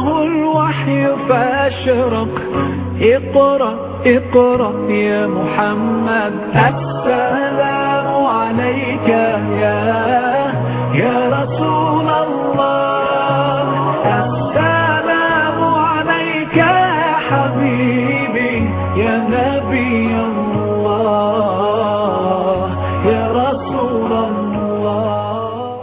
أتاه الوحي فأشرق اقرأ اقرأ يا محمد السلام عليك يا يا رسول الله السلام عليك يا حبيبي يا نبي الله يا رسول الله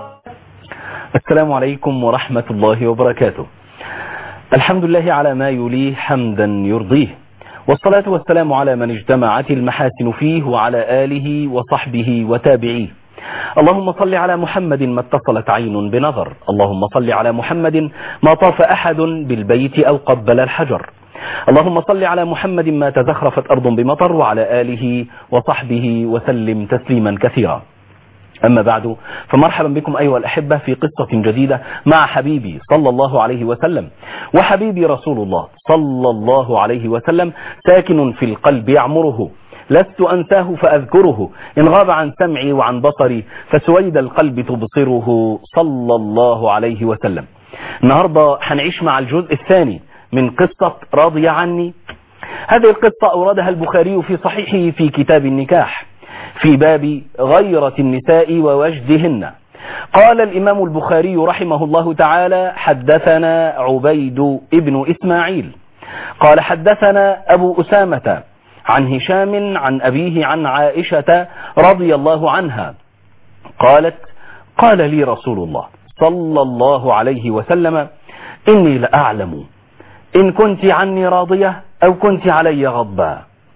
السلام عليكم ورحمة الله وبركاته الحمد لله على ما يليه حمدا يرضيه والصلاة والسلام على من اجتمعت المحاسن فيه وعلى آله وصحبه وتابعيه اللهم صل على محمد ما اتصلت عين بنظر اللهم صل على محمد ما طاف أحد بالبيت أو قبل الحجر اللهم صل على محمد ما تزخرفت أرض بمطر وعلى آله وصحبه وسلم تسليما كثيرا أما بعد فمرحبا بكم أيها الأحبة في قصة جديدة مع حبيبي صلى الله عليه وسلم وحبيبي رسول الله صلى الله عليه وسلم ساكن في القلب يعمره لست أنساه فأذكره إن غاب عن سمعي وعن بصري فسويد القلب تبصره صلى الله عليه وسلم النهاردة هنعيش مع الجزء الثاني من قصة راضي عني هذه القصة أوردها البخاري في صحيحه في كتاب النكاح في باب غيرة النساء ووجدهن قال الإمام البخاري رحمه الله تعالى حدثنا عبيد ابن إسماعيل قال حدثنا أبو أسامة عن هشام عن أبيه عن عائشة رضي الله عنها قالت قال لي رسول الله صلى الله عليه وسلم إني لأعلم إن كنت عني راضية أو كنت علي غضبا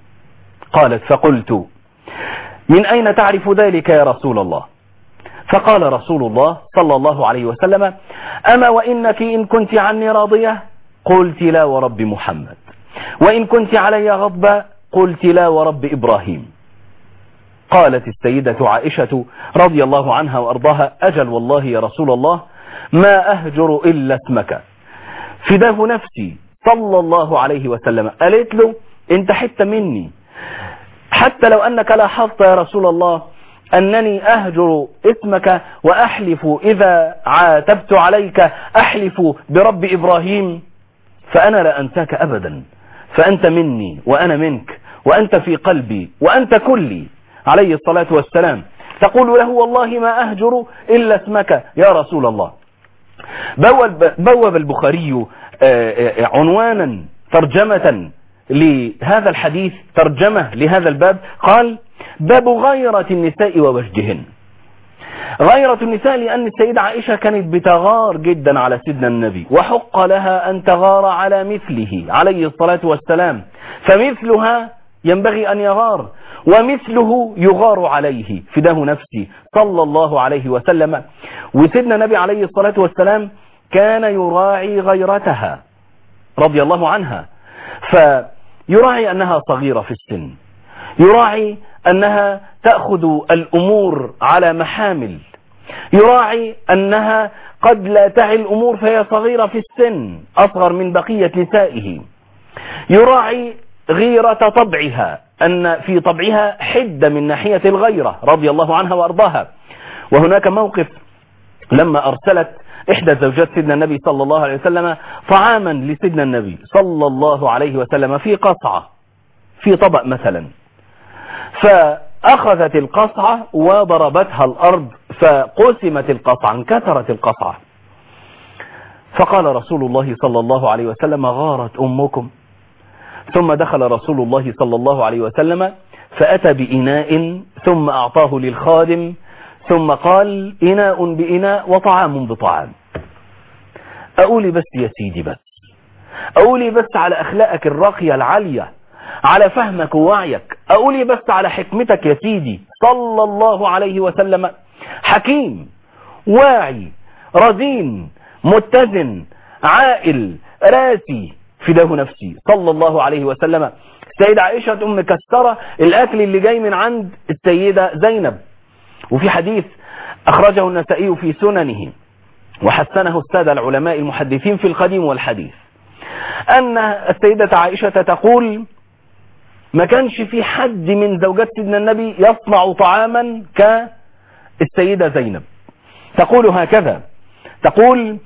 قالت فقلت من أين تعرف ذلك يا رسول الله فقال رسول الله صلى الله عليه وسلم أما وإنك إن كنت عني راضية قلت لا ورب محمد وإن كنت علي غضبا قلت لا ورب إبراهيم قالت السيدة عائشة رضي الله عنها وأرضاها أجل والله يا رسول الله ما أهجر إلا اسمك فداه نفسي صلى الله عليه وسلم قالت له انت حتة مني حتى لو أنك لاحظت يا رسول الله أنني أهجر اسمك وأحلف إذا عاتبت عليك أحلف برب إبراهيم فأنا لا أنساك أبدا فأنت مني وأنا منك وأنت في قلبي وأنت كلي عليه الصلاة والسلام تقول له والله ما أهجر إلا اسمك يا رسول الله بوب, بوب البخاري عنوانا ترجمة لهذا الحديث ترجمة لهذا الباب قال باب غيرة النساء ووجدهن غيرة النساء لأن السيدة عائشة كانت بتغار جدا على سيدنا النبي وحق لها أن تغار على مثله عليه الصلاة والسلام فمثلها ينبغي أن يغار ومثله يغار عليه فداه نفسي صلى الله عليه وسلم وسيدنا النبي عليه الصلاة والسلام كان يراعي غيرتها رضي الله عنها فيراعي أنها صغيرة في السن يراعي أنها تأخذ الأمور على محامل يراعي أنها قد لا تعي الأمور فهي صغيرة في السن أصغر من بقية نسائه يراعي غيرة طبعها أن في طبعها حدة من ناحية الغيرة رضي الله عنها وأرضاها وهناك موقف لما أرسلت إحدى زوجات سيدنا النبي صلى الله عليه وسلم طعاما لسيدنا النبي صلى الله عليه وسلم في قصعة في طبق مثلا فأخذت القصعة وضربتها الأرض فقسمت القصعة انكسرت القصعة فقال رسول الله صلى الله عليه وسلم غارت أمكم ثم دخل رسول الله صلى الله عليه وسلم فأتى بإناء ثم أعطاه للخادم ثم قال إناء بإناء وطعام بطعام أقولي بس يا سيدي بس أقولي بس على أخلاقك الراقية العالية على فهمك ووعيك أقولي بس على حكمتك يا سيدي صلى الله عليه وسلم حكيم واعي رزين متزن عائل راسي فداه نفسي صلى الله عليه وسلم السيدة عائشة أم كسرة الأكل اللي جاي من عند السيدة زينب وفي حديث أخرجه النسائي في سننه وحسنه السادة العلماء المحدثين في القديم والحديث أن السيدة عائشة تقول ما كانش في حد من زوجات سيدنا النبي يصنع طعاما كالسيدة زينب تقول هكذا تقول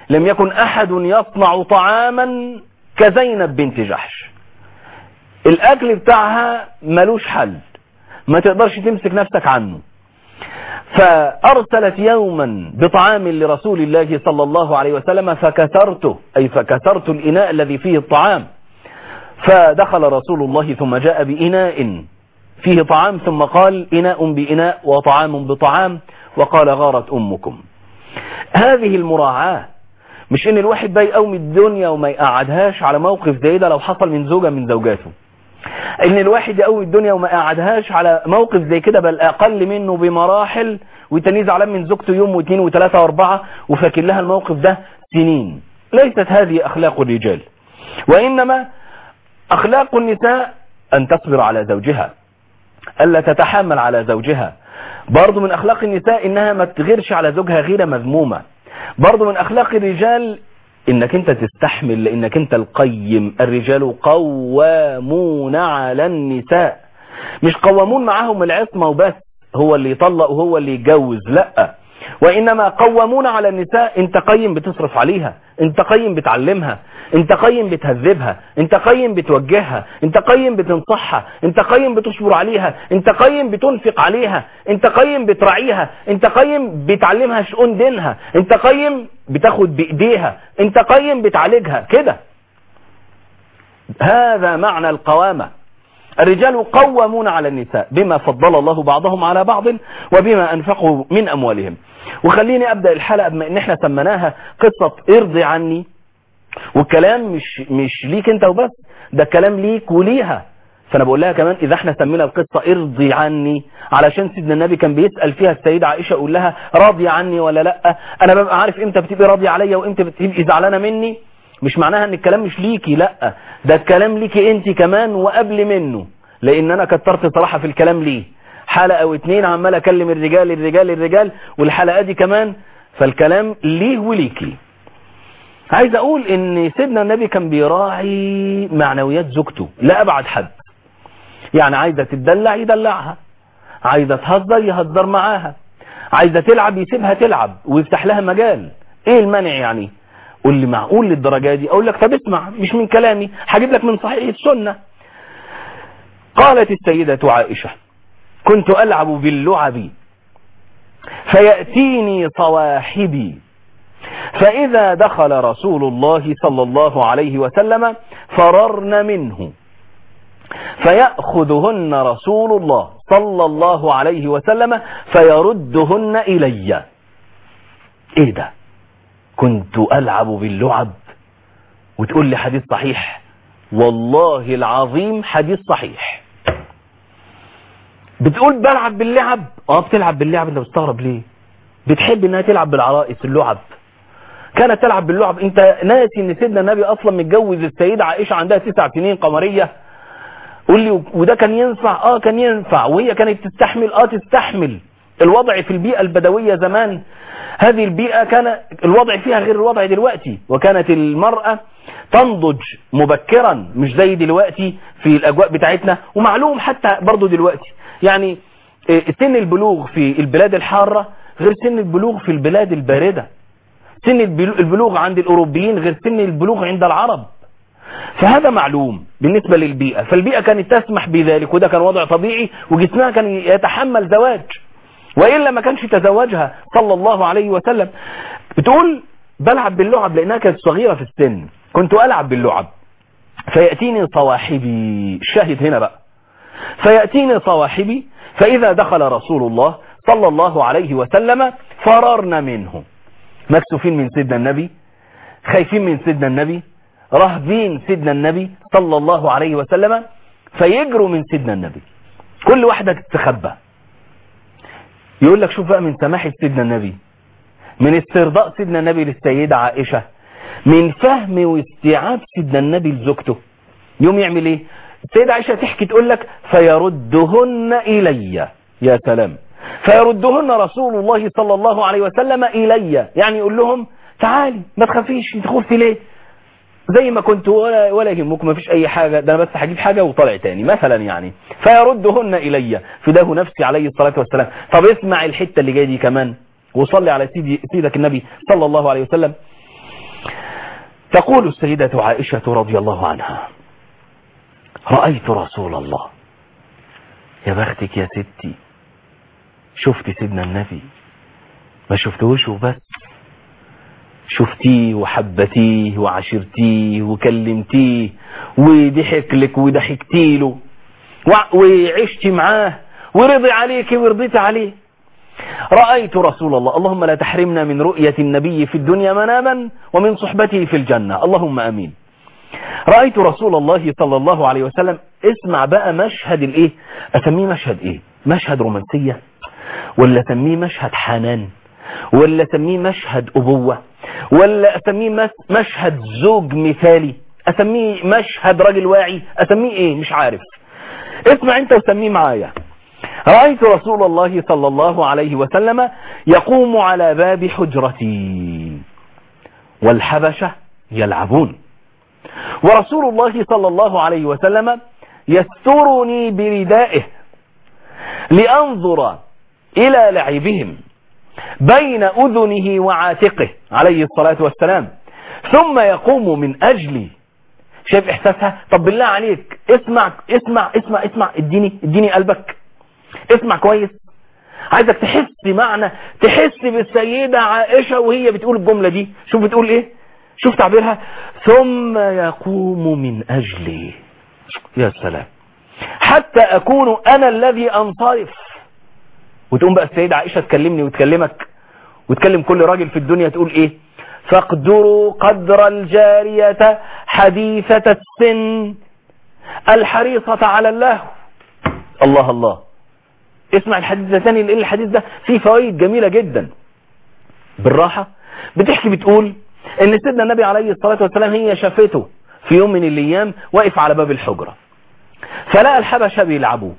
لم يكن أحد يصنع طعاما كزينب بنت جحش الأكل بتاعها ملوش حل ما تقدرش تمسك نفسك عنه فأرسلت يوما بطعام لرسول الله صلى الله عليه وسلم فكسرته أي فكسرت الإناء الذي فيه الطعام فدخل رسول الله ثم جاء بإناء فيه طعام ثم قال إناء بإناء وطعام بطعام وقال غارت أمكم هذه المراعاة مش ان الواحد بقى يقوم الدنيا وما يقعدهاش على موقف زي ده لو حصل من زوجة من زوجاته ان الواحد يقوي الدنيا وما قعدهاش على موقف زي كده بل اقل منه بمراحل ويتنيه زعلان من زوجته يوم واثنين وثلاثة واربعة وفاكر لها الموقف ده سنين ليست هذه اخلاق الرجال وانما اخلاق النساء ان تصبر على زوجها الا تتحمل على زوجها برضو من اخلاق النساء انها ما تغيرش على زوجها غيرة مذمومة برضو من اخلاق الرجال انك انت تستحمل لانك انت القيم الرجال قوامون على النساء مش قوامون معاهم العصمة وبس هو اللي يطلق وهو اللي يتجوز لا وانما قوامون على النساء انت قيم بتصرف عليها انت قيم بتعلمها انت قيم بتهذبها انت قيم بتوجهها انت قيم بتنصحها انت قيم بتصبر عليها انت قيم بتنفق عليها انت قيم بتراعيها انت قيم بتعلمها شؤون دينها انت قيم بتاخد بايديها انت قيم بتعالجها كده هذا معنى القوامة الرجال قوامون على النساء بما فضل الله بعضهم على بعض وبما أنفقوا من أموالهم وخليني أبدأ الحلقة بما إن احنا سمناها قصة ارضي عني والكلام مش, مش ليك انت وبس ده كلام ليك وليها فانا بقول لها كمان اذا احنا سمينا القصة ارضي عني علشان سيدنا النبي كان بيسأل فيها السيدة عائشة يقول لها راضي عني ولا لا انا ببقى عارف امتى بتبقي راضي عليا وامتى بتبقي زعلانة مني مش معناها ان الكلام مش ليكي لا ده الكلام ليكي انت كمان وقبل منه لان انا كترت صراحة في الكلام ليه حلقة واتنين عمال اكلم الرجال الرجال الرجال والحلقة دي كمان فالكلام ليه وليكي عايز اقول ان سيدنا النبي كان بيراعي معنويات زوجته لا ابعد حد يعني عايزة تدلع يدلعها عايزة تهزر يهزر معاها عايزة تلعب يسيبها تلعب ويفتح لها مجال ايه المانع يعني قول لي معقول للدرجة دي اقول لك طب اسمع مش من كلامي هجيب لك من صحيح السنة قالت السيدة عائشة كنت ألعب باللعب فيأتيني صواحبي فإذا دخل رسول الله صلى الله عليه وسلم فررن منه فيأخذهن رسول الله صلى الله عليه وسلم فيردهن إلي ايه ده كنت ألعب باللعب وتقول لي حديث صحيح والله العظيم حديث صحيح بتقول بلعب باللعب اه بتلعب باللعب انت مستغرب ليه بتحب انها تلعب بالعرائس اللعب كانت تلعب باللعب انت ناسي ان سيدنا النبي اصلا متجوز السيدة عائشة عندها تسع سنين قمرية قول لي وده كان ينفع اه كان ينفع وهي كانت تستحمل اه تستحمل الوضع في البيئة البدوية زمان هذه البيئة كان الوضع فيها غير الوضع دلوقتي وكانت المرأة تنضج مبكرا مش زي دلوقتي في الأجواء بتاعتنا ومعلوم حتى برضو دلوقتي يعني سن البلوغ في البلاد الحارة غير سن البلوغ في البلاد الباردة سن البلوغ عند الأوروبيين غير سن البلوغ عند العرب فهذا معلوم بالنسبة للبيئة فالبيئة كانت تسمح بذلك وده كان وضع طبيعي وجسمها كان يتحمل زواج وإلا ما كانش تزوجها صلى الله عليه وسلم بتقول بلعب باللعب لأنها كانت صغيرة في السن كنت ألعب باللعب فيأتيني صواحبي الشاهد هنا بقى فيأتيني صواحبي فإذا دخل رسول الله صلى الله عليه وسلم فررنا منه مكسوفين من سيدنا النبي خايفين من سيدنا النبي رهبين سيدنا النبي صلى الله عليه وسلم فيجروا من سيدنا النبي كل واحدة تتخبى يقول لك شوف بقى من سماحة سيدنا النبي من استرضاء سيدنا النبي للسيدة عائشة من فهم واستيعاب سيدنا النبي لزوجته يوم يعمل ايه السيدة عائشة تحكي تقول لك فيردهن إلي يا سلام فيردهن رسول الله صلى الله عليه وسلم إلي يعني يقول لهم تعالي ما تخافيش انت خفتي ليه زي ما كنت ولا ولا يهمك ما فيش اي حاجة ده انا بس هجيب حاجة وطلع تاني مثلا يعني فيردهن الي فداه نفسي عليه الصلاة والسلام طب اسمع الحتة اللي جايه دي كمان وصلي على سيدي سيدك النبي صلى الله عليه وسلم تقول السيدة عائشة رضي الله عنها رأيت رسول الله يا بختك يا ستي شفت سيدنا النبي ما شفتهوش وبس شفتيه وحبتيه وعشرتيه وكلمتيه وضحك لك وضحكتي له وعشت معاه ورضي عليك ورضيت عليه رأيت رسول الله اللهم لا تحرمنا من رؤية النبي في الدنيا مناما ومن صحبته في الجنة اللهم أمين رأيت رسول الله صلى الله عليه وسلم اسمع بقى مشهد الايه اسميه مشهد ايه مشهد رومانسية ولا اسميه مشهد حنان ولا اسميه مشهد ابوة ولا اسميه مشهد زوج مثالي اسميه مشهد راجل واعي اسميه ايه مش عارف اسمع انت وسميه معايا رأيت رسول الله صلى الله عليه وسلم يقوم على باب حجرتي والحبشة يلعبون ورسول الله صلى الله عليه وسلم يسترني بردائه لأنظر إلى لعبهم بين أذنه وعاتقه عليه الصلاة والسلام ثم يقوم من أجلي شايف إحساسها طب بالله عليك اسمع اسمع اسمع اسمع اديني اديني قلبك اسمع كويس عايزك تحس معنى تحس بالسيدة عائشة وهي بتقول الجملة دي شوف بتقول ايه شوف تعبيرها ثم يقوم من أجلي يا سلام حتى أكون أنا الذي أنصرف وتقوم بقى السيدة عائشة تكلمني وتكلمك وتكلم كل راجل في الدنيا تقول ايه فاقدروا قدر الجارية حديثة السن الحريصة على الله الله الله اسمع الحديث ده تاني لان الحديث ده فيه فوائد جميلة جدا بالراحة بتحكي بتقول ان سيدنا النبي عليه الصلاة والسلام هي شافته في يوم من الايام واقف على باب الحجرة فلقى الحبشة بيلعبوا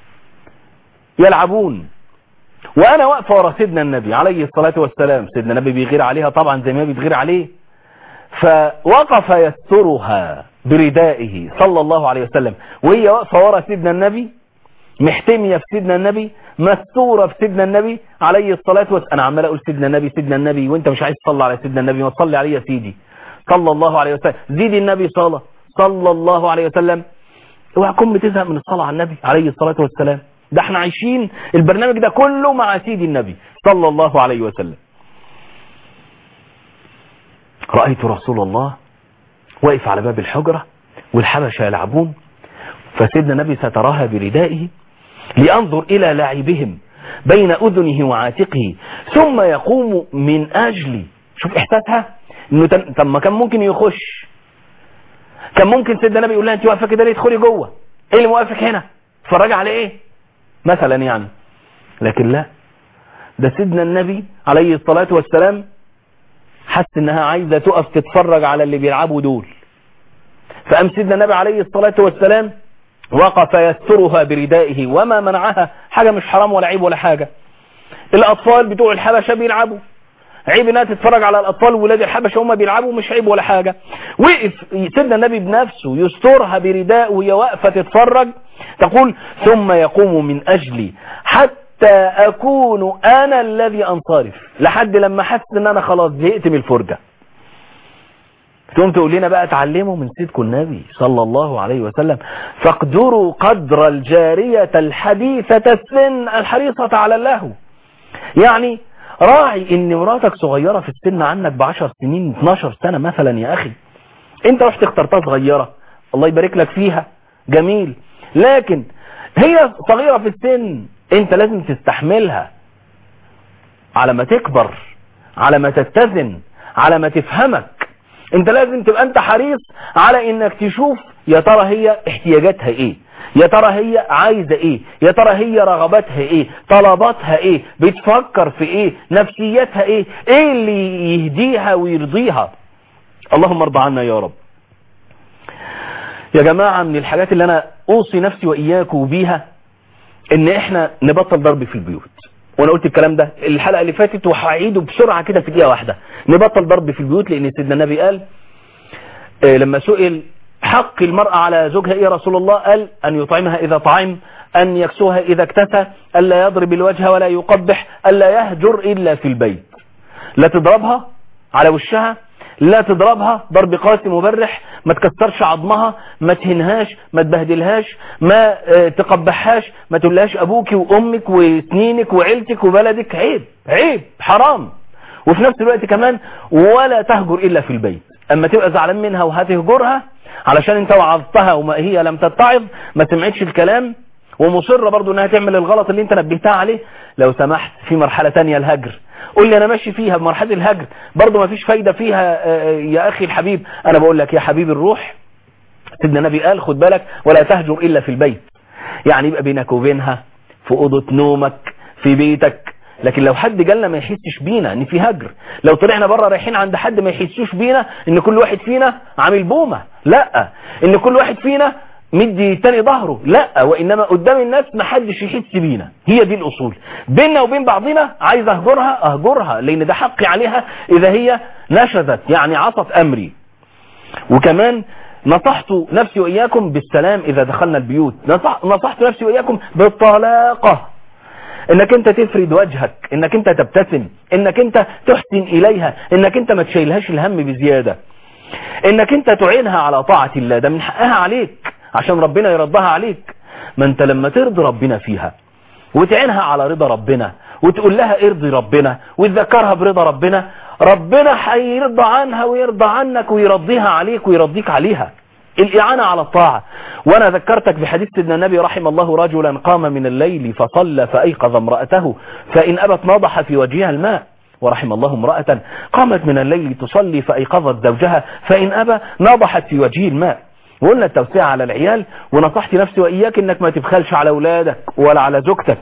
يلعبون وانا واقفة ورا سيدنا النبي عليه الصلاة والسلام سيدنا النبي بيغير عليها طبعا زي ما بيتغير عليه فوقف يسترها بردائه صلى الله عليه وسلم وهي واقفة ورا سيدنا النبي محتمية في سيدنا النبي مستورة في سيدنا النبي عليه الصلاة والسلام أنا عمال أقول سيدنا النبي سيدنا النبي وانت مش عايز تصلي على سيدنا النبي ما تصلي عليه يا سيدي صلى الله عليه وسلم زيد النبي صلاة صلى الله عليه وسلم اوعى تكون بتزهق من الصلاة على النبي عليه الصلاة والسلام ده احنا عايشين البرنامج ده كله مع سيدي النبي صلى الله عليه وسلم رأيت رسول الله واقف على باب الحجرة والحبشة يلعبون فسيدنا النبي ستراها بردائه لأنظر إلى لاعبهم بين أذنه وعاتقه ثم يقوم من أجلي شوف إحساسها إنه طب ما كان ممكن يخش كان ممكن سيدنا النبي يقول لها أنت واقفة كده ليه ادخلي جوه إيه اللي موافق هنا اتفرج على إيه مثلا يعني لكن لا ده سيدنا النبي عليه الصلاة والسلام حس إنها عايزة تقف تتفرج على اللي بيلعبوا دول فأم سيدنا النبي عليه الصلاة والسلام وقف يسترها بردائه وما منعها حاجة مش حرام ولا عيب ولا حاجة الأطفال بتوع الحبشة بيلعبوا عيب انها تتفرج على الأطفال ولاد الحبشة هم بيلعبوا مش عيب ولا حاجة وقف سيدنا النبي بنفسه يسترها برداء وهي واقفة تتفرج تقول ثم يقوم من أجلي حتى أكون أنا الذي أنصرف لحد لما حس ان أنا خلاص زهقت من الفرجة تقوم تقول لنا بقى اتعلموا من سيدكم النبي صلى الله عليه وسلم فاقدروا قدر الجارية الحديثة السن الحريصة على الله يعني راعي ان مراتك صغيرة في السن عنك بعشر سنين 12 سنة مثلا يا اخي انت رحت اخترتها صغيرة الله يبارك لك فيها جميل لكن هي صغيرة في السن انت لازم تستحملها على ما تكبر على ما تتزن على ما تفهمك انت لازم تبقى انت حريص على انك تشوف يا ترى هي احتياجاتها ايه يا ترى هي عايزة ايه يا ترى هي رغباتها ايه طلباتها ايه بتفكر في ايه نفسيتها ايه ايه اللي يهديها ويرضيها اللهم ارضى عنا يا رب يا جماعة من الحاجات اللي انا اوصي نفسي واياكم بيها ان احنا نبطل ضرب في البيوت وانا قلت الكلام ده الحلقة اللي فاتت وهعيده بسرعة كده في دقيقة واحدة نبطل ضرب في البيوت لان سيدنا النبي قال آه لما سئل حق المرأة على زوجها ايه يا رسول الله قال ان يطعمها اذا طعم ان يكسوها اذا اكتسى الا يضرب الوجه ولا يقبح الا يهجر الا في البيت لا تضربها على وشها لا تضربها ضرب قاسي مبرح ما تكسرش عظمها ما تهنهاش ما تبهدلهاش ما آه، تقبحهاش ما تقولهاش ابوك وامك وسنينك وعيلتك وبلدك عيب عيب حرام وفي نفس الوقت كمان ولا تهجر الا في البيت اما تبقى زعلان منها وهتهجرها علشان انت وعظتها وما هي لم تتعظ ما سمعتش الكلام ومصرة برضو انها تعمل الغلط اللي انت نبهتها عليه لو سمحت في مرحلة تانية الهجر قول لي انا ماشي فيها بمرحلة الهجر برضو ما فيش فايدة فيها آه، يا اخي الحبيب انا بقول لك يا حبيب الروح سيدنا النبي قال خد بالك ولا تهجر الا في البيت يعني يبقى بينك وبينها في اوضه نومك في بيتك لكن لو حد جالنا ما يحسش بينا ان في هجر لو طلعنا بره رايحين عند حد ما يحسوش بينا ان كل واحد فينا عامل بومه لا ان كل واحد فينا مدي تاني ظهره لا وانما قدام الناس ما حدش يحس بينا هي دي الاصول بيننا وبين بعضنا عايز اهجرها اهجرها لان ده حقي عليها اذا هي نشذت يعني عصت امري وكمان نصحت نفسي وإياكم بالسلام إذا دخلنا البيوت نصح نصحت نفسي وإياكم بالطلاقة انك انت تفرد وجهك انك انت تبتسم انك انت تحسن اليها انك انت ما تشيلهاش الهم بزيادة انك انت تعينها على طاعة الله ده من حقها عليك عشان ربنا يرضاها عليك ما انت لما ترضي ربنا فيها وتعينها على رضا ربنا وتقول لها ارضي ربنا وتذكرها برضا ربنا ربنا هيرضى عنها ويرضى عنك ويرضيها عليك ويرضيك عليها الإعانة على الطاعة وأنا ذكرتك بحديث سيدنا النبي رحم الله رجلا قام من الليل فصلى فأيقظ امرأته فإن أبت نضح في وجهها الماء ورحم الله امرأة قامت من الليل تصلي فأيقظت زوجها فإن أبى نضحت في وجهه الماء وقلنا التوسيع على العيال ونصحت نفسي وإياك إنك ما تبخلش على أولادك ولا على زوجتك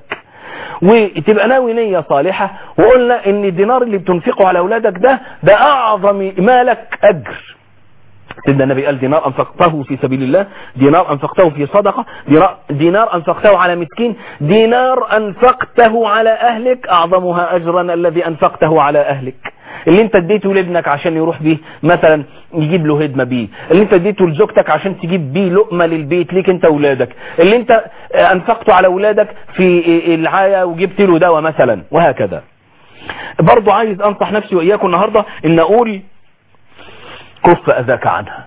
وتبقى ناوي نية صالحة وقلنا ان الدينار اللي بتنفقه على اولادك ده ده اعظم مالك اجر سيدنا النبي قال دينار انفقته في سبيل الله دينار انفقته في صدقة دينار, دينار انفقته على مسكين دينار انفقته على اهلك اعظمها اجرا الذي انفقته على اهلك اللي انت اديته لابنك عشان يروح بيه مثلا يجيب له هدمه بيه اللي انت اديته لزوجتك عشان تجيب بيه لقمه للبيت ليك انت واولادك اللي انت انفقته على اولادك في العايه وجبت له دواء مثلا وهكذا برضو عايز انصح نفسي واياكم النهارده ان اقول كف اذاك عنها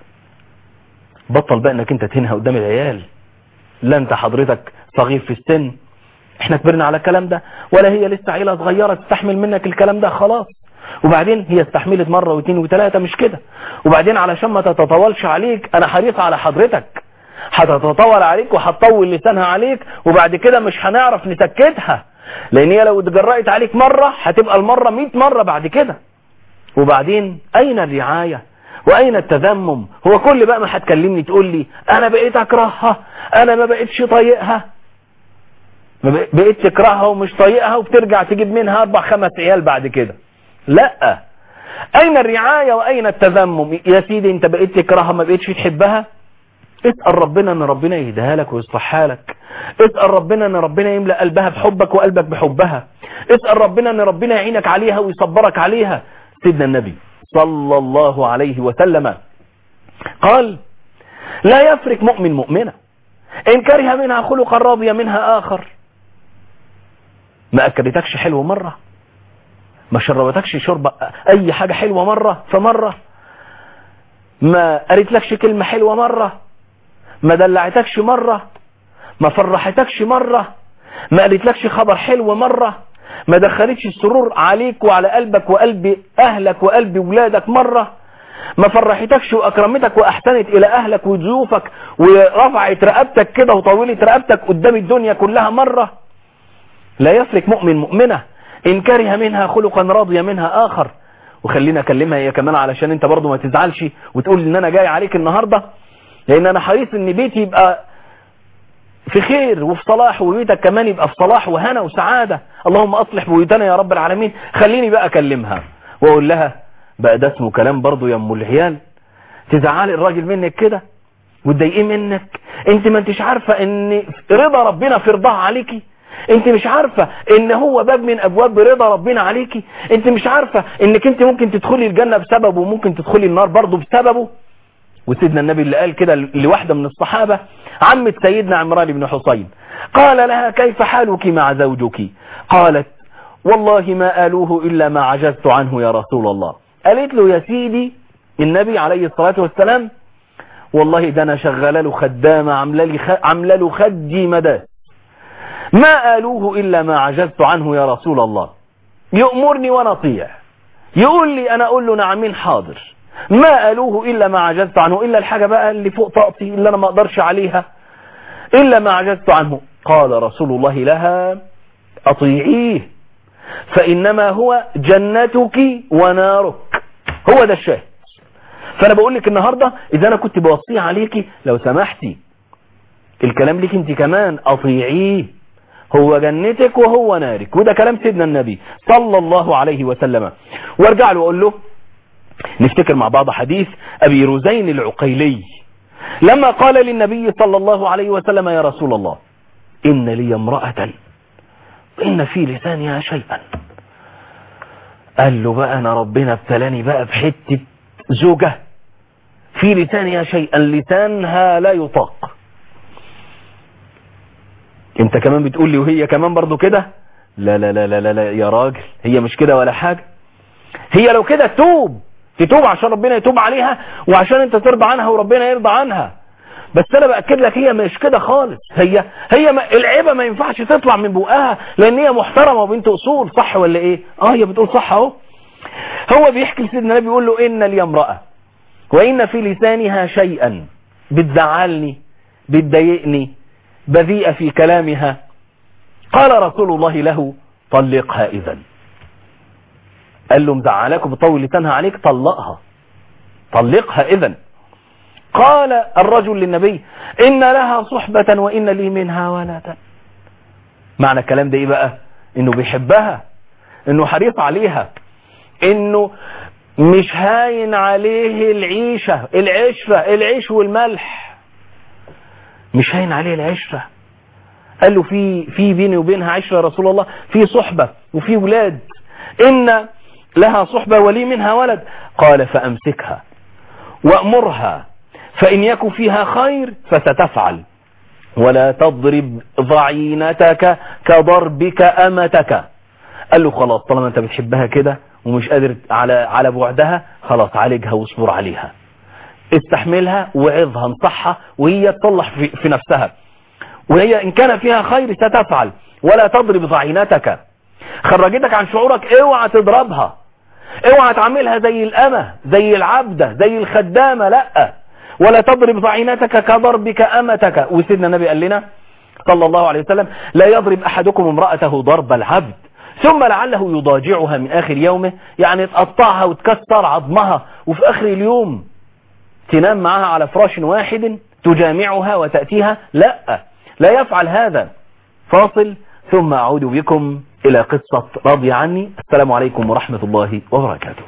بطل بقى انك انت تنهى قدام العيال لا انت حضرتك صغير في السن احنا كبرنا على الكلام ده ولا هي لسه عيله صغيره تستحمل منك الكلام ده خلاص وبعدين هي استحملت مرة واثنين وثلاثة مش كده وبعدين علشان ما تتطولش عليك انا حريص على حضرتك هتتطول عليك وهتطول لسانها عليك وبعد كده مش هنعرف نسكتها لان هي لو اتجرأت عليك مرة هتبقى المرة 100 مرة بعد كده وبعدين اين الرعاية واين التذمم هو كل بقى ما هتكلمني تقول لي انا بقيت اكرهها انا ما بقيتش طايقها بقيت تكرهها ومش طايقها وبترجع تجيب منها اربع خمس عيال بعد كده لا اين الرعاية واين التذمم يا سيدي انت بقيت تكرهها ما بقيتش تحبها اسأل ربنا ان ربنا يهديها لك ويصلحها لك اسأل ربنا ان ربنا يملأ قلبها بحبك وقلبك بحبها اسأل ربنا ان ربنا يعينك عليها ويصبرك عليها سيدنا النبي صلى الله عليه وسلم قال لا يفرق مؤمن مؤمنة ان كره منها خلقا راضي منها اخر ما اكلتكش حلو مرة ما شربتكش شرب اي حاجة حلوة مرة فمرة ما قالتلكش كلمة حلوة مرة ما دلعتكش مرة ما فرحتكش مرة ما قالتلكش خبر حلو مرة ما دخلتش السرور عليك وعلى قلبك وقلب اهلك وقلب ولادك مرة ما فرحتكش واكرمتك واحسنت الى اهلك وضيوفك ورفعت رقبتك كده وطولت رقبتك قدام الدنيا كلها مرة لا يفرق مؤمن مؤمنة ان كره منها خلقا راضي منها اخر وخلينا اكلمها هي كمان علشان انت برضو ما تزعلش وتقول ان انا جاي عليك النهاردة لان انا حريص ان بيتي يبقى في خير وفي صلاح وبيتك كمان يبقى في صلاح وهنا وسعادة اللهم اصلح بيوتنا يا رب العالمين خليني بقى اكلمها واقول لها بقى ده اسمه كلام برضو يا ام العيال تزعلي الراجل منك كده وتضايقيه منك انت ما انتش عارفة ان رضا ربنا في رضاه عليكي انت مش عارفة ان هو باب من ابواب رضا ربنا عليكي انت مش عارفة انك انت ممكن تدخلي الجنة بسببه وممكن تدخلي النار برضه بسببه وسيدنا النبي اللي قال كده لواحدة من الصحابة عمة سيدنا عمران بن حسين قال لها كيف حالك مع زوجك قالت والله ما آلوه إلا ما عجزت عنه يا رسول الله قالت له يا سيدي النبي عليه الصلاة والسلام والله ده انا شغاله له خدامة عامله لي خ... عامله له خدي مداس ما قالوه الا ما عجزت عنه يا رسول الله يأمرني وانا اطيع يقول لي انا اقول له نعمين حاضر ما قالوه الا ما عجزت عنه الا الحاجة بقى اللي فوق طاقتي اللي انا ما اقدرش عليها الا ما عجزت عنه قال رسول الله لها اطيعيه فانما هو جنتك ونارك هو ده الشاهد فانا بقول لك النهاردة اذا انا كنت بوصيه عليكي لو سمحتي الكلام ليك انت كمان اطيعيه هو جنتك وهو نارك وده كلام سيدنا النبي صلى الله عليه وسلم وارجع له واقول له نفتكر مع بعض حديث ابي رزين العقيلي لما قال للنبي صلى الله عليه وسلم يا رسول الله ان لي امرأة ان في لسانها شيئا قال له بقى انا ربنا ابتلاني بقى بحتة زوجة في لسانها شيئا لسانها لا يطاق انت كمان بتقول لي وهي كمان برضو كده لا لا لا لا لا, لا يا راجل هي مش كده ولا حاجة هي لو كده توب تتوب عشان ربنا يتوب عليها وعشان انت ترضى عنها وربنا يرضى عنها بس انا باكد لك هي مش كده خالص هي هي ما العيبه ما ينفعش تطلع من بقها لان هي محترمه وبنت اصول صح ولا ايه اه هي بتقول صح اهو هو بيحكي لسيدنا النبي بيقول له ان لي امراه وان في لسانها شيئا بتزعلني بتضايقني بذيئه في كلامها قال رسول الله له طلقها اذا قال له مزعلاك وبتطول لسانها عليك طلقها طلقها اذا قال الرجل للنبي إن لها صحبة وإن لي منها ولدا معنى الكلام ده إيه بقى إنه بيحبها إنه حريص عليها إنه مش هاين عليه العيشة العشرة العيش والملح مش هاين عليه العشرة قال له في في بيني وبينها عشرة يا رسول الله في صحبة وفي ولاد إن لها صحبة ولي منها ولد قال فأمسكها وأمرها فإن يكن فيها خير فستفعل ولا تضرب ضعينتك كضربك أمتك قال له خلاص طالما انت بتحبها كده ومش قادر على على بعدها خلاص عالجها واصبر عليها استحملها وعظها انصحها وهي تصلح في, في نفسها وهي ان كان فيها خير ستفعل ولا تضرب ضعينتك خرجتك عن شعورك اوعى تضربها اوعى تعملها زي الامه زي العبده زي الخدامه لا ولا تضرب ضعينتك كضربك أمتك وسيدنا النبي قال لنا صلى الله عليه وسلم لا يضرب أحدكم امرأته ضرب العبد ثم لعله يضاجعها من آخر يومه يعني تقطعها وتكسر عظمها وفي آخر اليوم تنام معها على فراش واحد تجامعها وتأتيها لا لا يفعل هذا فاصل ثم أعود بكم إلى قصة راضي عني السلام عليكم ورحمة الله وبركاته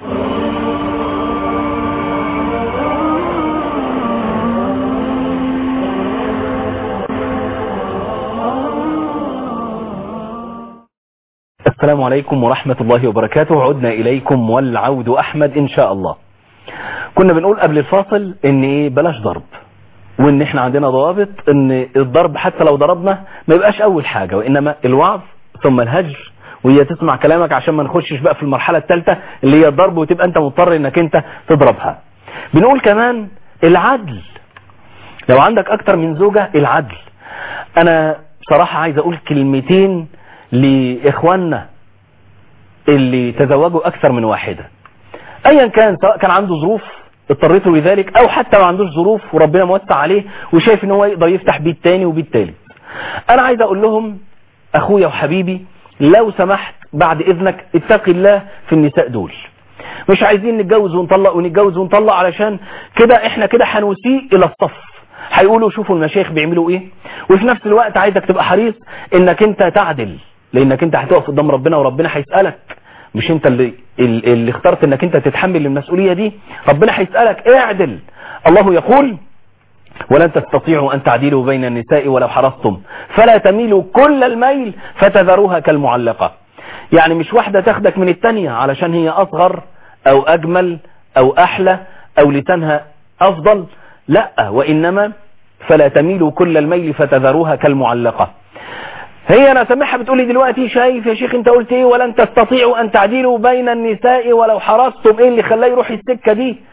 السلام عليكم ورحمة الله وبركاته عدنا إليكم والعود أحمد إن شاء الله كنا بنقول قبل الفاصل إن إيه بلاش ضرب وإن إحنا عندنا ضوابط إن الضرب حتى لو ضربنا ما يبقاش أول حاجة وإنما الوعظ ثم الهجر وهي تسمع كلامك عشان ما نخشش بقى في المرحلة الثالثة اللي هي الضرب وتبقى أنت مضطر إنك أنت تضربها بنقول كمان العدل لو عندك أكتر من زوجة العدل أنا صراحة عايز أقول كلمتين لإخواننا اللي تزوجوا أكثر من واحدة أيا كان سواء كان عنده ظروف اضطريته لذلك أو حتى ما عندوش ظروف وربنا موسع عليه وشايف ان هو يقدر يفتح بيت تاني وبيت تالت أنا عايز أقول لهم أخويا وحبيبي لو سمحت بعد إذنك اتق الله في النساء دول مش عايزين نتجوز ونطلق ونتجوز ونطلق علشان كده احنا كده هنسيء إلى الصف هيقولوا شوفوا المشايخ بيعملوا ايه وفي نفس الوقت عايزك تبقى حريص انك انت تعدل لانك انت هتقف قدام ربنا وربنا هيسألك مش انت اللي, اللي اخترت انك انت تتحمل المسؤولية دي ربنا هيسألك اعدل الله يقول ولن تستطيعوا ان تعدلوا بين النساء ولو حرصتم فلا تميلوا كل الميل فتذروها كالمعلقة يعني مش واحدة تاخدك من التانية علشان هي اصغر او اجمل او احلى او لسانها افضل لا وانما فلا تميلوا كل الميل فتذروها كالمعلقة هي انا سامعها بتقولي دلوقتي شايف يا شيخ انت قلت ايه ولن تستطيعوا ان تعدلوا بين النساء ولو حرصتم ايه اللي خلاه يروح السكة دي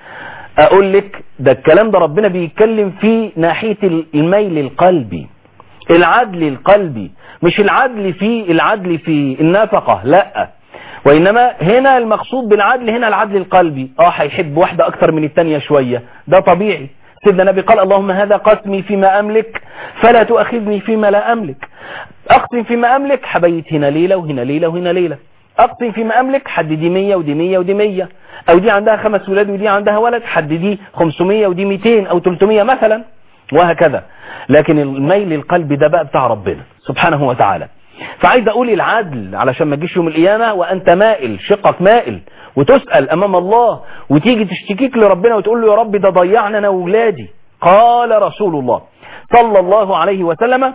اقول لك ده الكلام ده ربنا بيتكلم في ناحية الميل القلبي العدل القلبي مش العدل في العدل في النفقة لا وإنما هنا المقصود بالعدل هنا العدل القلبي اه هيحب واحدة أكتر من التانية شوية ده طبيعي سيدنا النبي قال اللهم هذا قسمي فيما أملك فلا تؤخذني فيما لا أملك أقسم فيما أملك حبيت هنا ليلة وهنا ليلة وهنا ليلة أقسم فيما أملك حد دي 100 ودي 100 ودي 100 أو دي عندها خمس ولاد ودي عندها ولد حد دي 500 ودي 200 أو 300 مثلا وهكذا لكن الميل القلب ده بقى بتاع ربنا سبحانه وتعالى فعايز اقول العدل علشان ما تجيش يوم القيامه وانت مائل شقك مائل وتسال امام الله وتيجي تشتكيك لربنا وتقول له يا رب ده ضيعنا انا واولادي قال رسول الله صلى الله عليه وسلم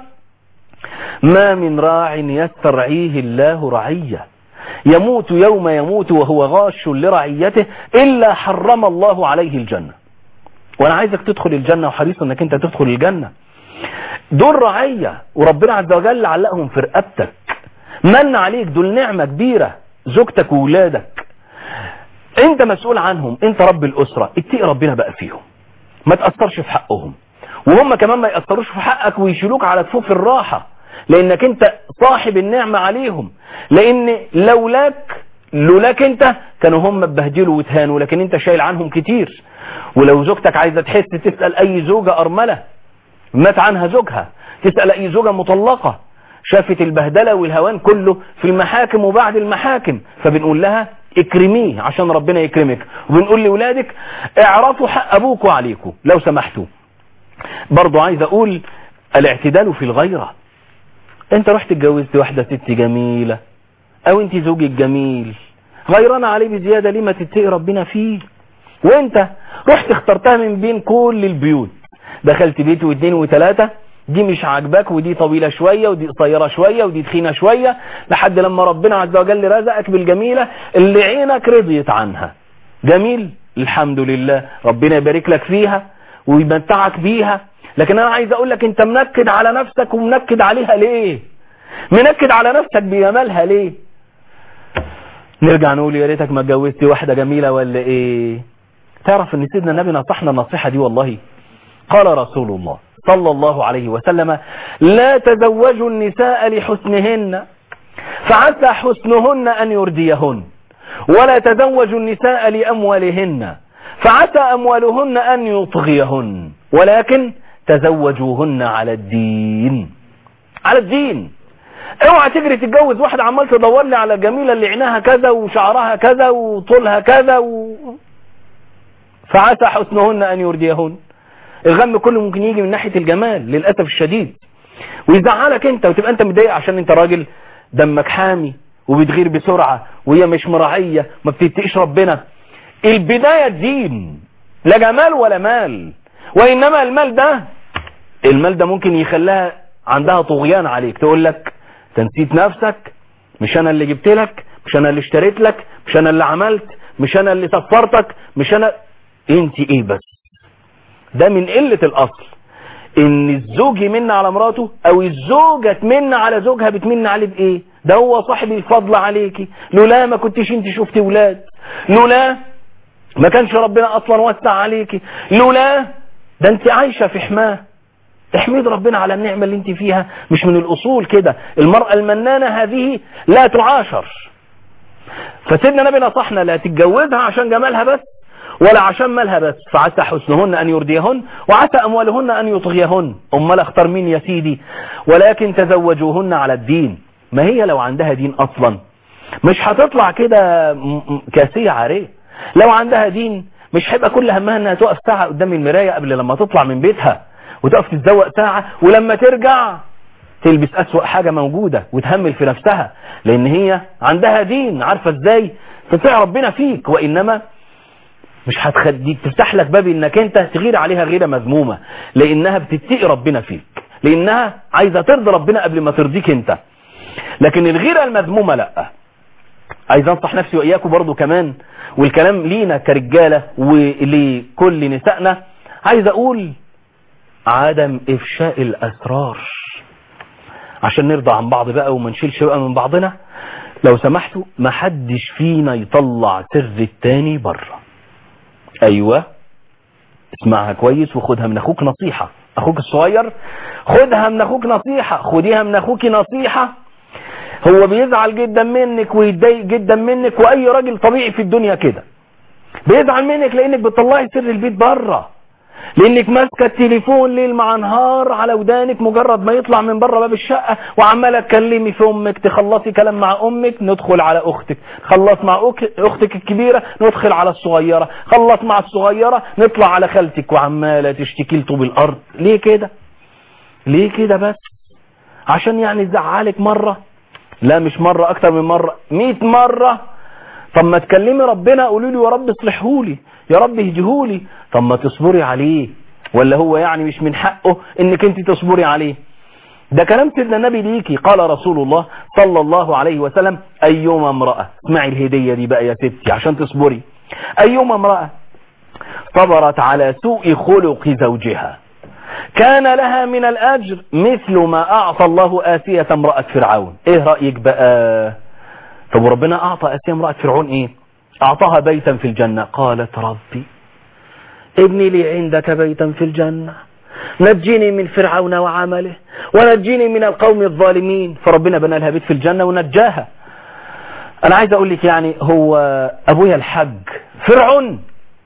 ما من راع يسترعيه الله رعيه يموت يوم يموت وهو غاش لرعيته الا حرم الله عليه الجنه وانا عايزك تدخل الجنه وحريص انك انت تدخل الجنه دول رعية وربنا عز وجل علقهم في رقبتك من عليك دول نعمة كبيرة زوجتك وولادك انت مسؤول عنهم انت رب الاسرة اتقي ربنا بقى فيهم ما تأثرش في حقهم وهم كمان ما يأثروش في حقك ويشيلوك على كفوف الراحة لانك انت صاحب النعمة عليهم لان لولاك لولاك انت كانوا هم اتبهدلوا واتهانوا لكن انت شايل عنهم كتير ولو زوجتك عايزة تحس تسأل اي زوجة ارملة مات عنها زوجها تسأل اي زوجة مطلقة شافت البهدلة والهوان كله في المحاكم وبعد المحاكم فبنقول لها اكرميه عشان ربنا يكرمك وبنقول لولادك اعرفوا حق ابوكوا عليكم لو سمحتوا برضو عايز اقول الاعتدال في الغيرة انت رحت اتجوزت واحدة ست جميلة او انت زوجك جميل غيرنا عليه بزيادة ليه ما تتقي ربنا فيه وانت رحت اخترتها من بين كل البيوت دخلت بيت واثنين وثلاثة دي مش عاجباك ودي طويلة شوية ودي قصيرة شوية ودي تخينة شوية لحد لما ربنا عز وجل رزقك بالجميلة اللي عينك رضيت عنها جميل الحمد لله ربنا يبارك لك فيها ويمتعك بيها لكن انا عايز اقول لك انت منكد على نفسك ومنكد عليها ليه منكد على نفسك بجمالها ليه نرجع نقول يا ريتك ما اتجوزت واحدة جميلة ولا ايه تعرف ان سيدنا النبي نصحنا النصيحة دي والله قال رسول الله صلى الله عليه وسلم لا تزوجوا النساء لحسنهن فعسى حسنهن أن يرديهن ولا تزوجوا النساء لأموالهن فعسى أموالهن أن يطغيهن ولكن تزوجوهن على الدين على الدين اوعى تجري تتجوز واحدة عمال تدور لي على الجميلة اللي عينها كذا وشعرها كذا وطولها كذا و... فعسى حسنهن أن يرديهن الغم كله ممكن يجي من ناحية الجمال للأسف الشديد ويزعلك انت وتبقى انت متضايق عشان انت راجل دمك حامي وبتغير بسرعة وهي مش مراعية ما بتتقيش ربنا البداية الدين لا جمال ولا مال وإنما المال ده المال ده ممكن يخليها عندها طغيان عليك تقول لك تنسيت نفسك مش انا اللي جبت لك مش انا اللي اشتريت لك مش انا اللي عملت مش انا اللي سفرتك مش انا انت ايه بس ده من قلة الاصل ان الزوج يمن على مراته او الزوجة تمن على زوجها بتمن عليه بايه ده هو صاحب الفضل عليكي لولا ما كنتش انت شفتي ولاد لولا ما كانش ربنا اصلا وسع عليكي لولا ده انت عايشة في حماه احمد ربنا على النعمة اللي انت فيها مش من الاصول كده المرأة المنانة هذه لا تعاشر فسيدنا نبي نصحنا لا تتجوزها عشان جمالها بس ولا عشان مالها بس فعسى حسنهن ان يرديهن وعسى اموالهن ان يطغيهن امال اختار مين يا سيدي ولكن تزوجوهن على الدين ما هي لو عندها دين اصلا مش هتطلع كده كاسية عارية لو عندها دين مش هيبقى كل همها انها تقف ساعة قدام المراية قبل لما تطلع من بيتها وتقف تتزوق ساعة ولما ترجع تلبس أسوأ حاجة موجودة وتهمل في نفسها لأن هي عندها دين عارفة ازاي تطيع ربنا فيك وإنما مش هتخدي تفتح لك باب انك انت تغير عليها غيرة مذمومة لانها بتتقي ربنا فيك لانها عايزة ترضي ربنا قبل ما ترضيك انت لكن الغيرة المذمومة لا عايز انصح نفسي واياكم برضو كمان والكلام لينا كرجالة ولكل نسائنا عايز اقول عدم افشاء الاسرار عشان نرضى عن بعض بقى وما نشيلش بقى من بعضنا لو سمحتوا ما حدش فينا يطلع سر التاني بره ايوه اسمعها كويس وخدها من اخوك نصيحة اخوك الصغير خدها من اخوك نصيحة خديها من اخوك نصيحة هو بيزعل جدا منك ويتضايق جدا منك واي راجل طبيعي في الدنيا كده بيزعل منك لانك بتطلعي سر البيت بره لانك ماسكه التليفون ليل مع نهار على ودانك مجرد ما يطلع من بره باب الشقه وعماله تكلمي في امك تخلصي كلام مع امك ندخل على اختك خلص مع أك- اختك الكبيره ندخل على الصغيره خلص مع الصغيره نطلع على خالتك وعماله تشتكي لطوب الارض ليه كده ليه كده بس عشان يعني تزعلك مره لا مش مره اكتر من مره 100 مره طب ما تكلمي ربنا قولي له يا رب اصلحهولي يا رب اهديهولي طب ما تصبري عليه ولا هو يعني مش من حقه انك انت تصبري عليه ده كلام سيدنا النبي ليكي قال رسول الله صلى الله عليه وسلم ايما امرأة اسمعي الهدية دي بقى يا ستي عشان تصبري ايما امرأة صبرت على سوء خلق زوجها كان لها من الاجر مثل ما اعطى الله آسية امرأة فرعون ايه رأيك بقى طب وربنا اعطى آسية امرأة فرعون ايه اعطاها بيتا في الجنة قالت ربي ابني لي عندك بيتا في الجنة نجيني من فرعون وعمله ونجيني من القوم الظالمين فربنا بنى لها بيت في الجنة ونجاها انا عايز اقول لك يعني هو ابويا الحج فرعون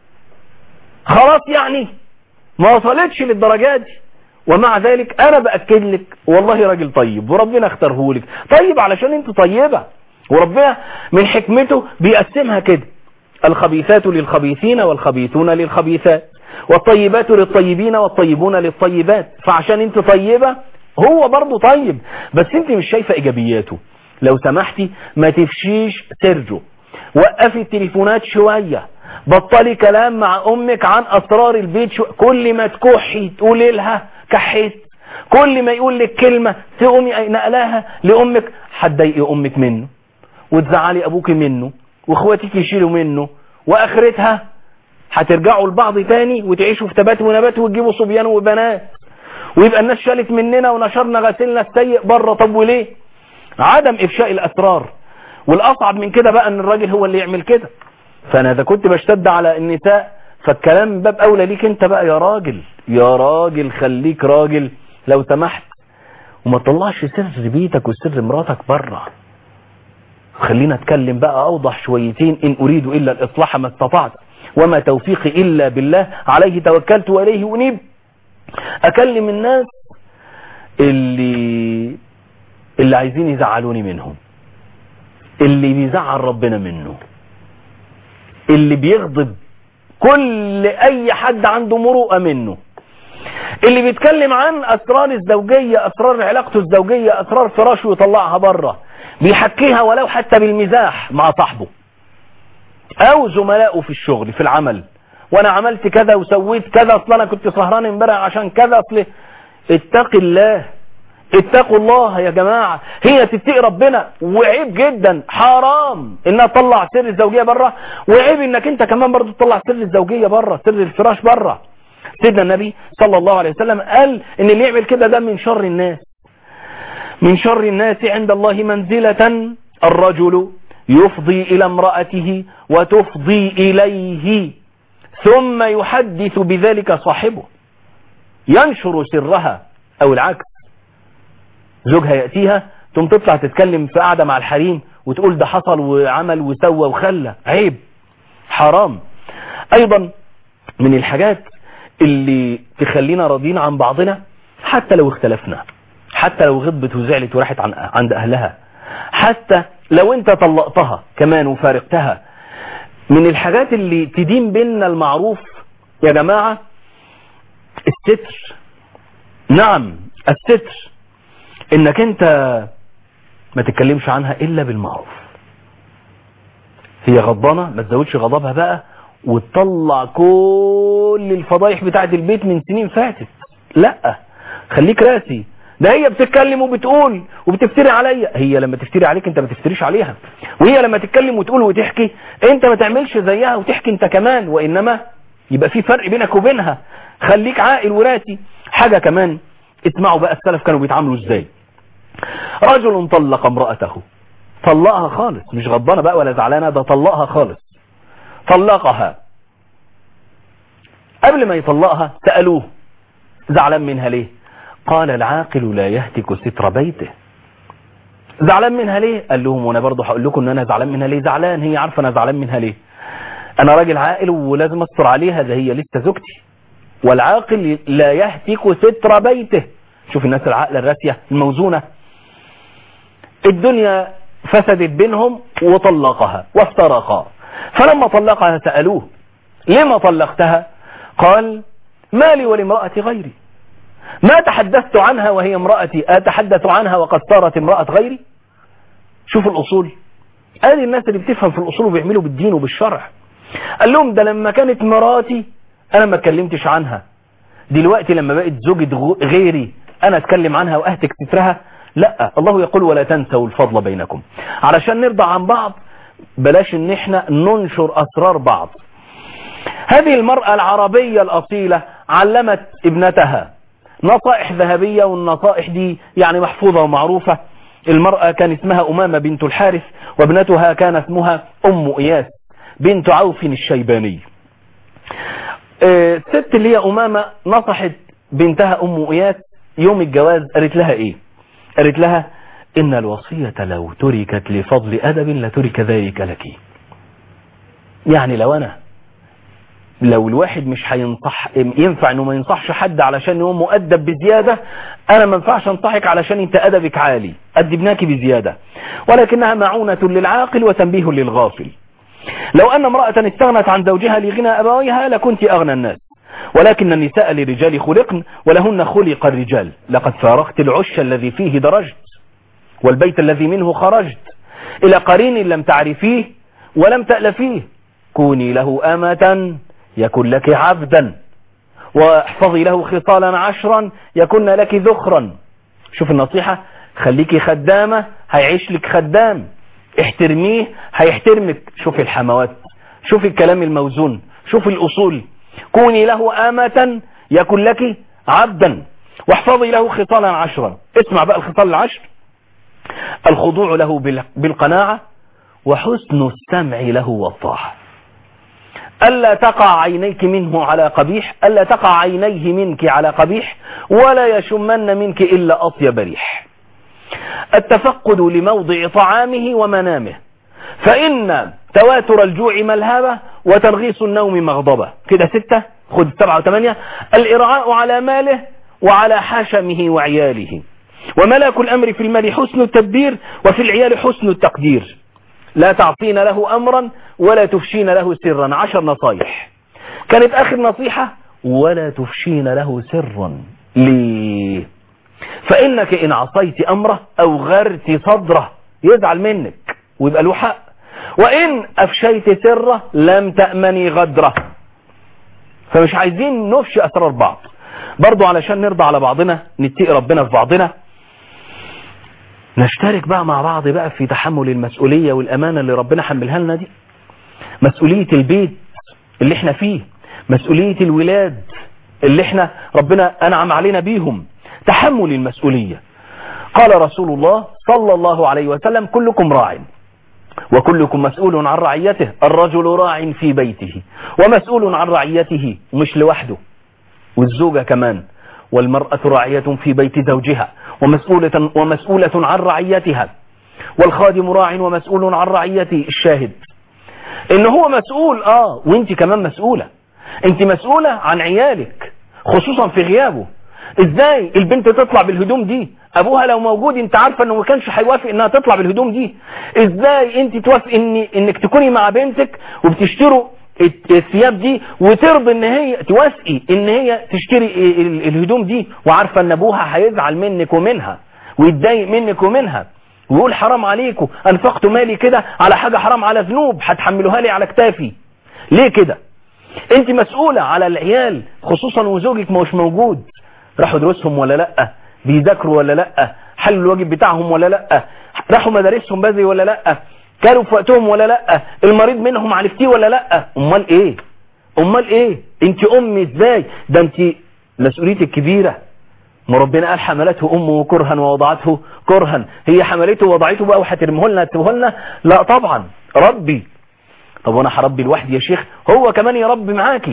خلاص يعني ما وصلتش للدرجات دي ومع ذلك انا باكد لك والله راجل طيب وربنا اختاره لك طيب علشان انت طيبه وربنا من حكمته بيقسمها كده الخبيثات للخبيثين والخبيثون للخبيثات والطيبات للطيبين والطيبون للطيبات فعشان انت طيبة هو برضه طيب بس انت مش شايفة ايجابياته لو سمحتي ما تفشيش سره وقفي التليفونات شوية بطلي كلام مع امك عن اسرار البيت شو... كل ما تكحي تقولي لها كحيت كل ما يقول لك كلمة تقومي نقلاها لامك هتضايقي امك منه وتزعلي ابوك منه واخواتك يشيلوا منه واخرتها هترجعوا لبعض تاني وتعيشوا في تبات ونبات وتجيبوا صبيان وبنات ويبقى الناس شالت مننا ونشرنا غسلنا السيء بره طب وليه عدم افشاء الاسرار والاصعب من كده بقى ان الراجل هو اللي يعمل كده فانا اذا كنت بشتد على النساء فالكلام من باب اولى ليك انت بقى يا راجل يا راجل خليك راجل لو سمحت وما تطلعش سر بيتك وسر مراتك بره خلينا اتكلم بقى اوضح شويتين ان اريد الا الاصلاح ما استطعت وما توفيقي الا بالله عليه توكلت واليه انيب اكلم الناس اللي اللي عايزين يزعلوني منهم اللي بيزعل ربنا منه اللي بيغضب كل اي حد عنده مروءه منه اللي بيتكلم عن اسرار الزوجيه اسرار علاقته الزوجيه اسرار فراشه ويطلعها بره بيحكيها ولو حتى بالمزاح مع صاحبه او زملائه في الشغل في العمل وانا عملت كذا وسويت كذا اصل انا كنت سهران امبارح عشان كذا اصل اتق الله اتقوا الله يا جماعة هي تتقي ربنا وعيب جدا حرام انها تطلع سر الزوجية بره وعيب انك انت كمان برضو تطلع سر الزوجية بره سر الفراش بره سيدنا النبي صلى الله عليه وسلم قال ان اللي يعمل كده ده من شر الناس من شر الناس عند الله منزلة الرجل يفضي إلى امرأته وتفضي إليه ثم يحدث بذلك صاحبه ينشر سرها أو العكس زوجها يأتيها ثم تطلع تتكلم في قعدة مع الحريم وتقول ده حصل وعمل وسوى وخلى عيب حرام أيضا من الحاجات اللي تخلينا راضين عن بعضنا حتى لو اختلفنا حتى لو غضبت وزعلت وراحت عن عند أهلها حتى لو انت طلقتها كمان وفارقتها من الحاجات اللي تدين بيننا المعروف يا جماعة الستر نعم الستر انك انت ما تتكلمش عنها الا بالمعروف هي غضبانة ما تزودش غضبها بقى وتطلع كل الفضايح بتاعت البيت من سنين فاتت لا خليك راسي ده هي بتتكلم وبتقول وبتفتري عليا هي لما تفتري عليك انت ما تفتريش عليها وهي لما تتكلم وتقول وتحكي انت ما تعملش زيها وتحكي انت كمان وانما يبقى في فرق بينك وبينها خليك عاقل وراسي حاجة كمان اسمعوا بقى السلف كانوا بيتعاملوا ازاي رجل طلق امرأته طلقها خالص مش غضبانة بقى ولا زعلانة ده طلقها خالص طلقها قبل ما يطلقها سألوه زعلان منها ليه قال العاقل لا يهتك ستر بيته زعلان منها ليه قال لهم وانا برضه هقول لكم ان انا زعلان منها ليه زعلان هي عارفه انا زعلان منها ليه انا راجل عاقل ولازم استر عليها ده هي لسه زوجتي والعاقل لا يهتك ستر بيته شوف الناس العاقله الراسيه الموزونه الدنيا فسدت بينهم وطلقها وافترقا فلما طلقها سألوه لما طلقتها قال ما لي ولامرأة غيري ما تحدثت عنها وهي امرأتي أتحدث عنها وقد صارت امرأة غيري شوف الأصول ادي الناس اللي بتفهم في الأصول وبيعملوا بالدين وبالشرع قال لهم ده لما كانت مراتي أنا ما اتكلمتش عنها دلوقتي لما بقت زوجة غيري أنا أتكلم عنها وأهتك سترها لا الله يقول ولا تنسوا الفضل بينكم علشان نرضى عن بعض بلاش ان احنا ننشر اسرار بعض هذه المرأة العربية الاصيلة علمت ابنتها نصائح ذهبية والنصائح دي يعني محفوظة ومعروفة المرأة كان اسمها أمامة بنت الحارث وابنتها كان اسمها أم إياس بنت عوف الشيباني الست اللي هي أمامة نصحت بنتها أم إياس يوم الجواز قالت لها إيه قالت لها إن الوصية لو تركت لفضل أدب لترك ذلك لك يعني لو أنا لو الواحد مش هينصح ينفع انه ما ينصحش حد علشان هو مؤدب بزيادة انا ما ينفعش انصحك علشان انت ادبك عالي ادبناك بزيادة ولكنها معونة للعاقل وتنبيه للغافل لو ان امرأة استغنت عن زوجها لغنى ابويها لكنت اغنى الناس ولكن النساء للرجال خلقن ولهن خلق الرجال لقد فارقت العش الذي فيه درجت والبيت الذي منه خرجت إلى قرين لم تعرفيه ولم تألفيه كوني له أمة يكن لك عبدا واحفظي له خصالا عشرا يكن لك ذخرا شوف النصيحة خليكي خدامة هيعيش لك خدام احترميه هيحترمك شوف الحموات شوف الكلام الموزون شوف الأصول كوني له آمة يكن لك عبدا واحفظي له خصالا عشرا اسمع بقى الخصال العشر الخضوع له بالقناعة وحسن السمع له والطاعة ألا تقع عينيك منه على قبيح ألا تقع عينيه منك على قبيح ولا يشمن منك إلا أطيب ريح التفقد لموضع طعامه ومنامه فإن تواتر الجوع ملهبة وترغيص النوم مغضبة كده ستة خد سبعة وثمانية الإرعاء على ماله وعلى حشمه وعياله وملاك الأمر في المال حسن التدبير وفي العيال حسن التقدير لا تعصين له أمرا ولا تفشين له سرا عشر نصايح كانت آخر نصيحة ولا تفشين له سرا ليه فإنك إن عصيت أمره أو غرت صدره يزعل منك ويبقى له حق وإن أفشيت سره لم تأمني غدره فمش عايزين نفشي أسرار بعض برضو علشان نرضى على بعضنا نتقي ربنا في بعضنا نشترك بقى مع بعض بقى في تحمل المسؤولية والأمانة اللي ربنا حملها لنا دي مسؤولية البيت اللي احنا فيه مسؤولية الولاد اللي احنا ربنا أنعم علينا بيهم تحمل المسؤولية قال رسول الله صلى الله عليه وسلم كلكم راع وكلكم مسؤول عن رعيته الرجل راع في بيته ومسؤول عن رعيته مش لوحده والزوجة كمان والمرأة راعية في بيت زوجها ومسؤولة, ومسؤولة عن رعيتها والخادم راع ومسؤول عن رعيته الشاهد ان هو مسؤول اه وانت كمان مسؤولة انت مسؤولة عن عيالك خصوصا في غيابه ازاي البنت تطلع بالهدوم دي ابوها لو موجود انت عارفه انه ما كانش هيوافق انها تطلع بالهدوم دي ازاي انت توافق ان انك تكوني مع بنتك وبتشتروا الثياب دي وترضى ان هي توافقي ان هي تشتري الهدوم دي وعارفه ان ابوها هيزعل منك ومنها ويتضايق منك ومنها ويقول حرام عليكم انفقت مالي كده على حاجه حرام على ذنوب هتحملوها لي على كتافي ليه كده انت مسؤوله على العيال خصوصا وزوجك مش موجود راحوا دروسهم ولا لا بيذاكروا ولا لا حلوا الواجب بتاعهم ولا لا راحوا مدارسهم بدري ولا لا كانوا في وقتهم ولا لا المريض منهم عرفتيه ولا لا امال ايه امال ايه انت امي ازاي ده انت مسؤوليتك كبيره ما ربنا قال حملته امه كرها ووضعته كرها هي حملته ووضعته بقى وهترميه لنا تسيبه لنا لا طبعا ربي طب وانا هربي لوحدي يا شيخ هو كمان يربي معاكي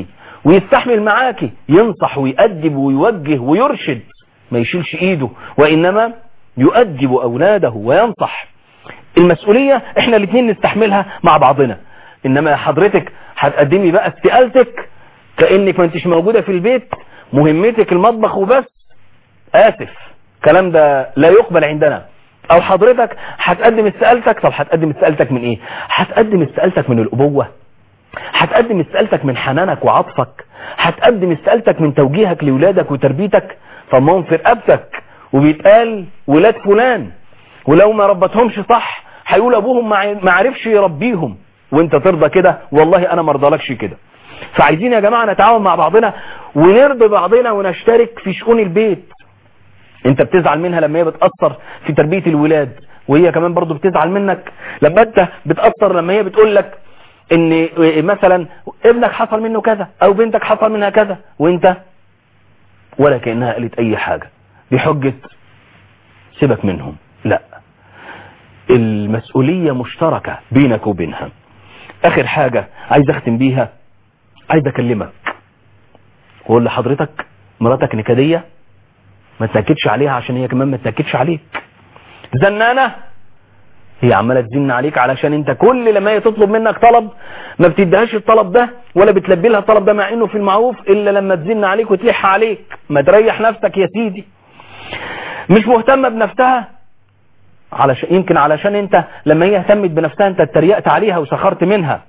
ويستحمل معاكي ينصح ويأدب ويوجه ويرشد ما يشيلش ايده وانما يؤدب اولاده وينصح المسؤولية احنا الاثنين نستحملها مع بعضنا انما حضرتك هتقدمي بقى استقالتك كأنك ما انتش موجودة في البيت مهمتك المطبخ وبس اسف الكلام ده لا يقبل عندنا او حضرتك هتقدم استقالتك طب هتقدم استقالتك من ايه هتقدم استقالتك من الابوة هتقدم استقالتك من حنانك وعطفك هتقدم استقالتك من توجيهك لولادك وتربيتك طب ما هم في رقبتك وبيتقال ولاد فلان ولو ما ربتهمش صح هيقول ابوهم ما عرفش يربيهم وانت ترضى كده والله انا ما ارضالكش كده فعايزين يا جماعة نتعاون مع بعضنا ونرضي بعضنا ونشترك في شؤون البيت انت بتزعل منها لما هي بتأثر في تربية الولاد وهي كمان برضو بتزعل منك لما انت بتأثر لما هي بتقول لك ان مثلا ابنك حصل منه كذا او بنتك حصل منها كذا وانت ولا كأنها قالت اي حاجة بحجة سيبك منهم لا المسؤولية مشتركة بينك وبينها اخر حاجة عايز اختم بيها عايز اكلمك واقول لحضرتك مراتك نكدية ما تنكدش عليها عشان هي كمان ما تنكدش عليك زنانة هي عمالة تزن عليك علشان انت كل لما هي تطلب منك طلب ما بتديهاش الطلب ده ولا بتلبي لها الطلب ده مع انه في المعروف الا لما تزن عليك وتلح عليك ما تريح نفسك يا سيدي مش مهتمة بنفسها علشان يمكن علشان انت لما هي اهتمت بنفسها انت اتريقت عليها وسخرت منها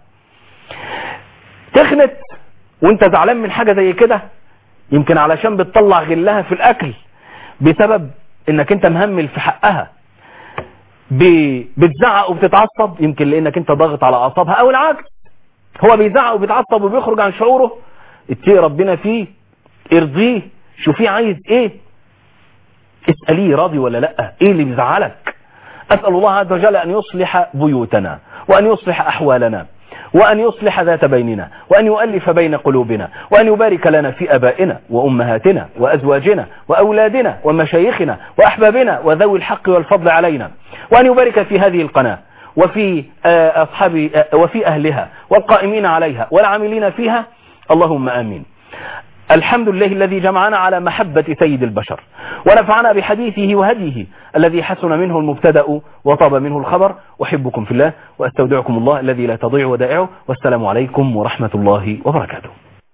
تخنت وانت زعلان من حاجة زي كده يمكن علشان بتطلع غلها في الاكل بسبب انك انت مهمل في حقها بتزعق وبتتعصب يمكن لانك انت ضاغط على اعصابها او العكس هو بيزعق وبيتعصب وبيخرج عن شعوره اتقي ربنا فيه ارضيه شوفيه عايز ايه اسأليه راضي ولا لا ايه اللي بيزعلك اسأل الله عز وجل ان يصلح بيوتنا وان يصلح احوالنا وأن يصلح ذات بيننا وأن يؤلف بين قلوبنا وأن يبارك لنا في أبائنا وأمهاتنا وأزواجنا وأولادنا ومشايخنا وأحبابنا وذوي الحق والفضل علينا وأن يبارك في هذه القناة وفي أصحاب وفي أهلها والقائمين عليها والعاملين فيها اللهم آمين الحمد لله الذي جمعنا على محبة سيد البشر ونفعنا بحديثه وهديه الذي حسن منه المبتدأ وطاب منه الخبر أحبكم في الله وأستودعكم الله الذي لا تضيع ودائعه والسلام عليكم ورحمة الله وبركاته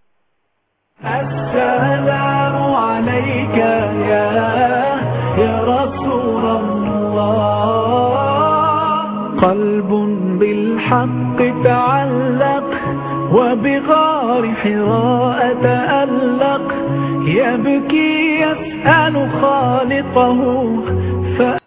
السلام عليك يا يا رسول الله قلب بالحق تعلق وبغار حراء تألق يبكي يسأل خالقه